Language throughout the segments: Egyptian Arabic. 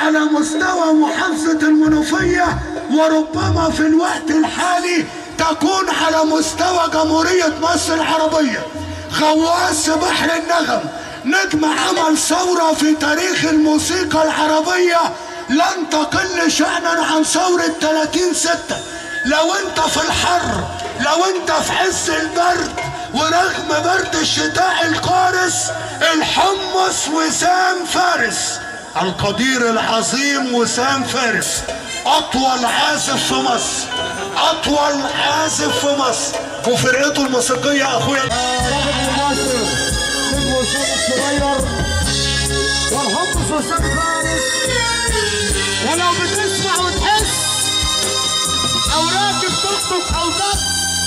على مستوى محافظة المنوفية وربما في الوقت الحالي تكون على مستوى جمهورية مصر العربية غواص بحر النغم نجم عمل ثورة في تاريخ الموسيقى العربية لن تقل شأنا عن ثورة 30 ستة لو انت في الحر لو انت في عز البرد ورغم برد الشتاء القارس الحمص وسام فارس القدير العظيم وسام فارس اطول عازف في مصر اطول عازف في مصر وفرقته الموسيقيه اخويا صاحب مصر نجم وسام الصغير والحمص وسام فارس ولو بتسمع وتحس او راكب توك توك او بس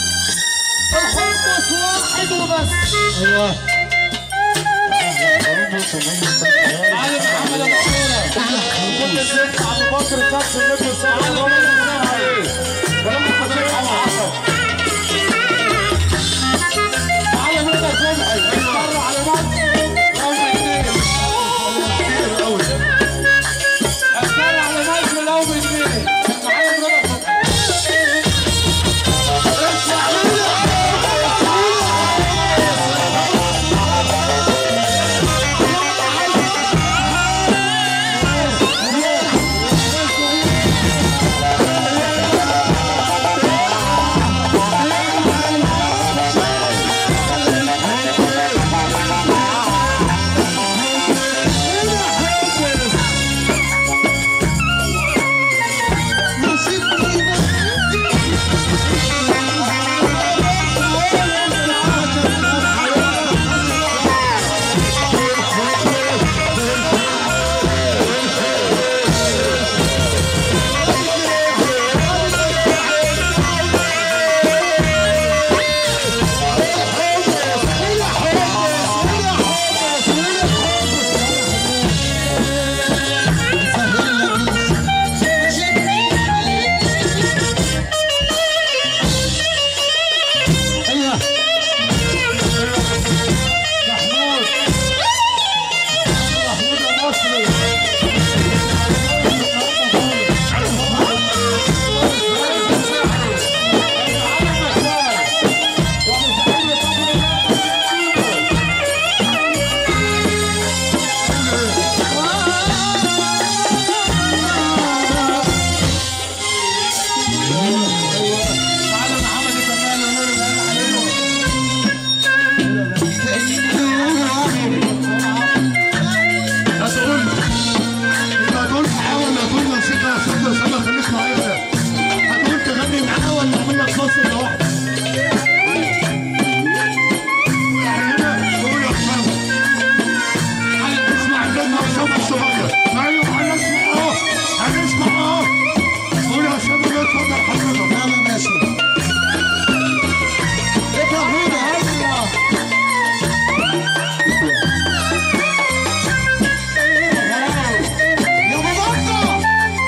الحمص واحد وبس ايوه علي محمد الاسطوره كل الزيت ابو بكر كابتن نجم وسام ولما تصيح على حسن تعالى هنا سمحي اتفرج على مصر اول اثنين كتير قوي اتفرج على مصر الاول اثنين معايا هنا اسمع محمود محمود المصري تعالى محمد كمان ونور الهنا هتقول يبقى هتقول معاه ولا هتقول موسيقى يا سيدنا اسامه خليك معايا هتقول تغني معاه ولا اعمل لك فصل لوحدك هنا قول يا اسامه اسمع كلمه اسامه الصغير ايوه هنسمع اهو هنسمع اهو قول يا اسامه الله اتفضل حضرتك يلا ماشي يا بابا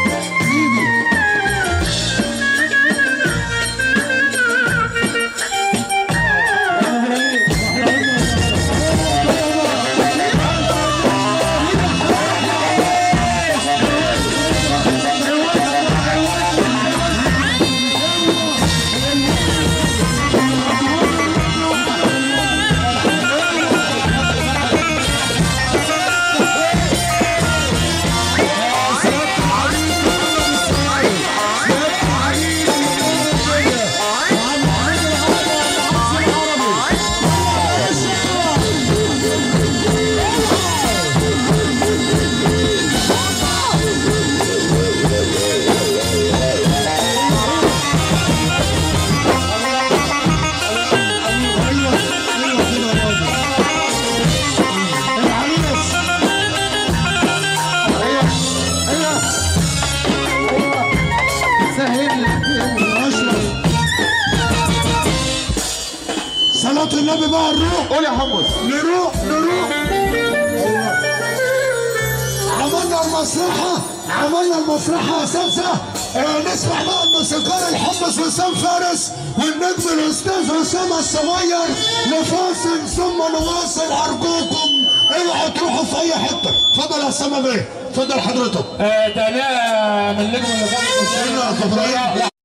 ايوه ايوه كده يا راجل العريس ايوه ايوه سهل اشرف صلاة النبي بقى نروح قول يا حمص نروح نروح عملنا المسرحة عملنا المسرحة يا سمسة آه نسمع بقى الموسيقار الحمص وسام فارس والنجم الأستاذ أسامة الصغير لفاصل ثم نواصل أرجوكم اوعوا تروحوا في أي حتة اتفضل يا أسامة بيه اتفضل حضرتك آه، تهنئه من النجم اللي فاتت سيدنا أبو إبراهيم.